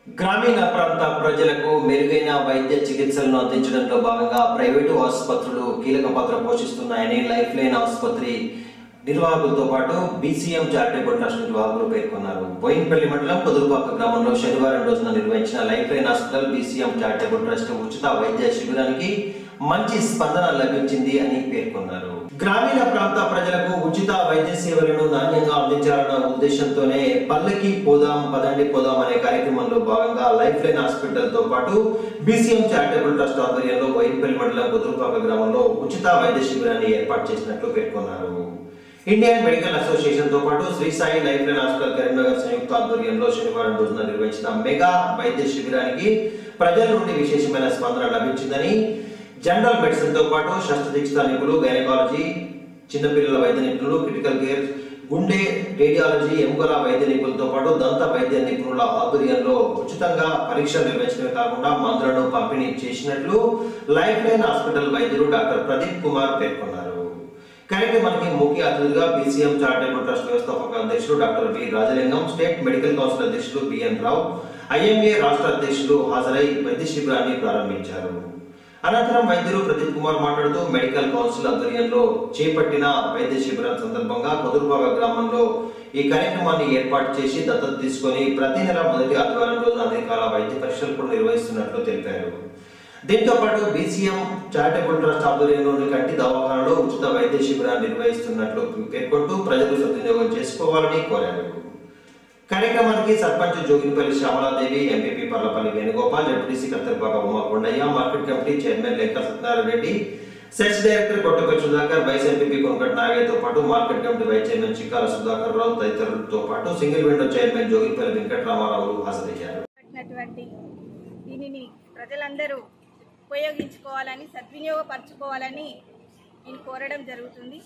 గ్రామీణ ప్రాంత ప్రజలకు మెరుగైన వైద్య చికిత్సలను అందించడంలో భాగంగా ప్రైవేటు ఆసుపత్రులు కీలక పాత్ర పోషిస్తున్నాయని లైఫ్ లైన్ ఆసుపత్రి నిర్వాహకులతో పాటు బీసీఎం చారిటబుల్ ట్రస్ట్ నిర్వాహకులు పేర్కొన్నారు బోయిన్పల్లి మండలం కుదురుపాక గ్రామంలో శనివారం రోజున నిర్వహించిన life line hospital BCM charitable trust ఉచిత వైద్య శిబిరానికి మంచి స్పందన లభించింది అని పేర్కొన్నారు గ్రామీణ ప్రాంత ప్రజలకు ఉచిత వైద్య సేవలను నాణ్యంగా అందించాలన్న ఉద్దేశంతోనే పల్లకి పోదాం పదండి పోదాం అనే కార్యక్రమంలో భాగంగా లైఫ్ లైన్ హాస్పిటల్ తో పాటు బీసీఎం చారిటబుల్ ట్రస్ట్ ఆధ్వర్యంలో వైన్పల్లి మండలం కుదురుపాక గ్రామంలో ఉచిత వైద్య శిబిరాన్ని ఏర్పాటు చేసినట్లు పేర్కొన్నారు ఇండియన్ మెడికల్ అసోసియేషన్ తో పాటు Shri Sai life line hospital Karimnagar సంయుక్త ఆధ్వర్యంలో శనివారం రోజున నిర్వహించిన మెగా వైద్య శిబిరానికి ప్రజల నుండి విశేషమైన స్పందన లభించిందని జనరల్ మెడిసిన్ తో పాటు శస్త్రచికిత్స నిపుణులు గైనకాలజీ చిన్నపిల్లల వైద్య నిపుణులు క్రిటికల్ కేర్ గుండె రేడియాలజీ ఎముకల వైద్య నిపుణులతో పాటు దంత వైద్య నిపుణుల ఆధ్వర్యంలో ఉచితంగా పరీక్షలు నిర్వహించడమే కాకుండా మందులను పంపిణీ చేసినట్లు లైఫ్ లైన్ హాస్పిటల్ వైద్యులు డాక్టర్ ప్రదీప్ కుమార్ పేర్కొన్నారు కార్యక్రమానికి ముఖ్య అతిథిగా బీసీఎం చారిటబుల్ ట్రస్ట్ వ్యవస్థాపక అధ్యక్షులు doctor V Rajalingam state medical council అధ్యక్షులు బిఎన్ రావు ఐఎంఏ రాష్ట్ర అధ్యక్షులు హాజరై వైద్య శిబిరాన్ని ప్రారంభించారు అనంతరం వైద్యులు ప్రదీప్ కుమార్ మాట్లాడుతూ మెడికల్ కౌన్సిల్ ఆధ్వర్యంలో చేపట్టిన వైద్య శిబిరం సందర్భంగా కుదురుబాగ గ్రామంలో ఈ కార్యక్రమాన్ని ఏర్పాటు చేసి దత్తత తీసుకొని ప్రతి నెల మొదటి ఆదివారం రోజున అన్ని రకాల వైద్య పరీక్షలు కూడా నిర్వహిస్తున్నట్లు తెలిపారు దీంతో పాటు బీసీఎం చారిటబుల్ ట్రస్ట్ ఆధ్వర్యంలోని కంటి దవాఖానలో ఉచిత వైద్య శిబిరాన్ని నిర్వహిస్తున్నట్లు పేర్కొంటూ ప్రజలు సద్వినియోగం చేసుకోవాలని కోరారు కార్యక్రమానికి sarpanch Joginipalli Shyamaladevi MPP Parlapalli Venugopal ZPC Katterapaka Uma Kondaiah market committee chairman Lekka Satyanarayana Reddy సెట్స్ director Kottapalli Sudhakar vice MPP Konakat నాగయ్యతో పాటు market committee vice chairman Chikkala Sudhakar Rao తదితరులతో పాటు single window chairman Joginipalli Venkataramarao హాజరయ్యారు పట్టినటువంటి దీనిని ప్రజలందరూ ఉపయోగించుకోవాలని సద్వినియోగపరచుకోవాలని నేను కోరడం జరుగుతుంది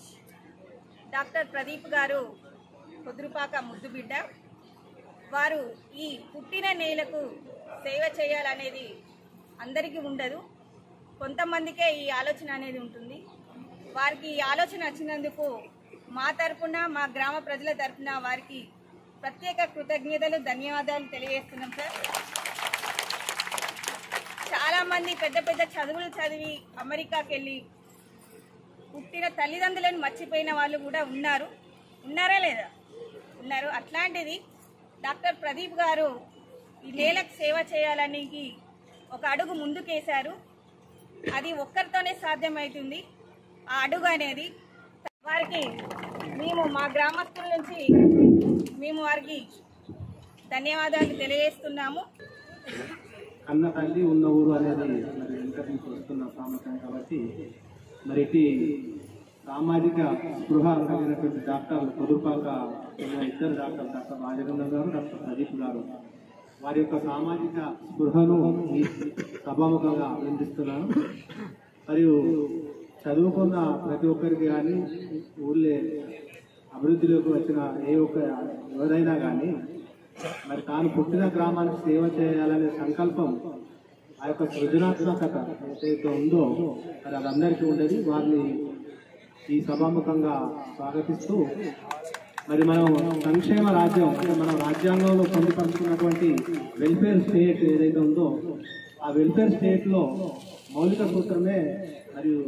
డాక్టర్ ప్రదీప్ గారు కుదురుపాక ముద్దుబిడ్డ వారు ఈ పుట్టిన నేలకు సేవ చేయాలనేది అందరికీ ఉండదు కొంతమందికే ఈ ఆలోచన అనేది ఉంటుంది వారికి ఈ ఆలోచన వచ్చినందుకు మా తరపున మా గ్రామ ప్రజల తరపున వారికి ప్రత్యేక కృతజ్ఞతలు ధన్యవాదాలు తెలియజేస్తున్నాం సార్ చాలా మంది పెద్ద పెద్ద చదువులు చదివి అమెరికాకి వెళ్ళి పుట్టిన తల్లిదండ్రులను మర్చిపోయిన వాళ్ళు కూడా ఉన్నారు ఉన్నారా లేదా ఉన్నారు అట్లాంటిది డాక్టర్ ప్రదీప్ గారు ఈ నేలకు సేవ చేయాలని ఒక అడుగు ముందుకేశారు అది ఒక్కరితోనే సాధ్యమవుతుంది ఆ అడుగు అనేది వారికి మేము మా గ్రామస్తుల నుంచి మేము వారికి ధన్యవాదాలు తెలియజేస్తున్నాము కన్న తల్లి ఉన్న ఊరు అనేది మరి వెనుక నుంచి వస్తున్న ప్రాముఖ్యం కాబట్టి మరి ఇటు సామాజిక స్పృహ కలిగినటువంటి డాక్టర్లు పొదుపాక చెందిన ఇద్దరు డాక్టర్ డాక్టర్ రాజగంధర్ గారు డాక్టర్ ప్రదీప్ గారు వారి యొక్క సామాజిక స్పృహను ఈ సభాముఖంగా అభినందిస్తున్నాను మరియు చదువుకున్న ప్రతి ఒక్కరికి కానీ ఊళ్ళే అభివృద్ధిలోకి వచ్చిన ఏ ఒక్క ఎవరైనా కానీ మరి తాను పుట్టిన గ్రామానికి సేవ చేయాలనే సంకల్పం ఆ యొక్క సృజనాత్మకత ఏదైతే ఉందో మరి అది అందరికీ ఉండేది వారిని ఈ సభాముఖంగా స్వాగతిస్తూ మరి మనం సంక్షేమ రాజ్యం అంటే మన రాజ్యాంగంలో పొందుపరుచుకున్నటువంటి వెల్ఫేర్ స్టేట్ ఏదైతే ఉందో ఆ వెల్ఫేర్ స్టేట్లో మౌలిక సూత్రమే మరియు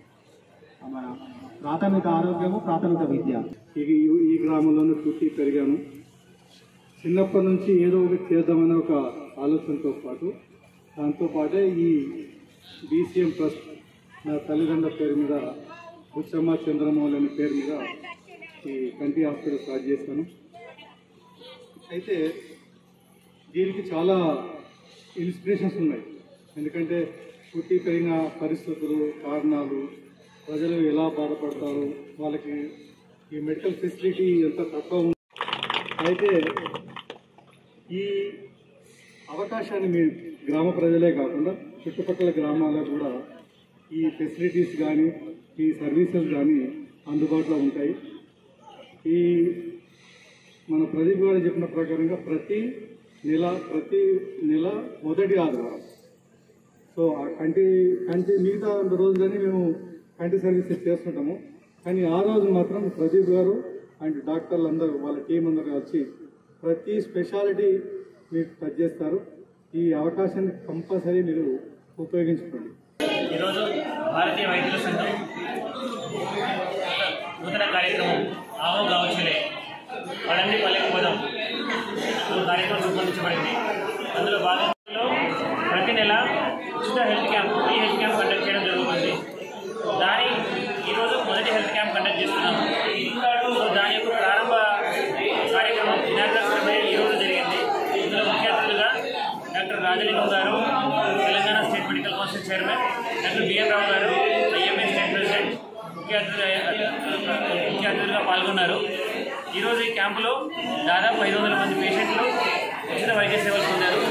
మన ప్రాథమిక ఆరోగ్యము ప్రాథమిక విద్య ఈ ఈ గ్రామంలోనే పుట్టి పెరిగాను చిన్నప్పటి నుంచి ఏదో ఒకటి చేద్దామనే ఒక ఆలోచనతో పాటు దాంతో పాటే ఈ బీసీఎం ట్రస్ట్ నా తల్లిదండ్రుల పేరు మీద బుచ్చమ్మ చంద్రమౌళి అనే పేరు మీద ఈ కంటి హాస్పిటల్ స్టార్ట్ చేశాను అయితే దీనికి చాలా ఇన్స్పిరేషన్స్ ఉన్నాయి ఎందుకంటే పుట్టి పెరిగిన పరిస్థితులు కారణాలు ప్రజలు ఎలా బాధపడతారు వాళ్ళకి ఈ మెడికల్ ఫెసిలిటీ ఎంత తక్కువ ఉంది అయితే ఈ అవకాశాన్ని మీ గ్రామ ప్రజలే కాకుండా చుట్టుపక్కల గ్రామాల్లో కూడా ఈ ఫెసిలిటీస్ కానీ ఈ సర్వీసెస్ కానీ అందుబాటులో ఉంటాయి ఈ మన ప్రదీప్ గారు చెప్పిన ప్రకారంగా ప్రతి నెల ప్రతి నెల మొదటి ఆదివారం సో ఆ కంటి కంటి మిగతా రోజులని మేము కంటి సర్వీసెస్ చేస్తుంటాము కానీ ఆ రోజు మాత్రం ప్రదీప్ గారు అండ్ డాక్టర్లు అందరూ వాళ్ళ టీం అందరూ వచ్చి ప్రతి స్పెషాలిటీ మీకు టచ్ చేస్తారు ఈ అవకాశాన్ని కంపల్సరీ మీరు ఉపయోగించుకోండి ఈరోజు భారతీయ వైద్యుల సంఘం నూతన కార్యక్రమం ఆహో కావచ్చులే పడండి పల్లెకపోదాం ఒక కార్యక్రమం రూపొందించబడింది అందులో భాగంలో ప్రతి నెల ఉచిత health camp free health camp conduct చేయడం జరుగుతుంది దాని ఈరోజు మొదటి హెల్త్ క్యాంప్ కండక్ట్ చేస్తున్నాము సో దాని యొక్క ప్రారంభ కార్యక్రమం ఇనాగ్రల్ సెరమనీ ఈరోజు జరిగింది ఇందులో ముఖ్య అతిథులుగా డాక్టర్ రాజలింగం గారు Telangana state medical council chairman doctor BN Rao గారు ఐఎంఏ స్టేట్ ప్రెసిడెంట్ ముఖ్య అతిథులుగా ముఖ్య అతిథులుగా పాల్గొన్నారు ఈరోజు ఈ క్యాంపులో దాదాపు ఐదు వందల మంది పేషెంట్లు ఉచిత వైద్య సేవలు పొందారు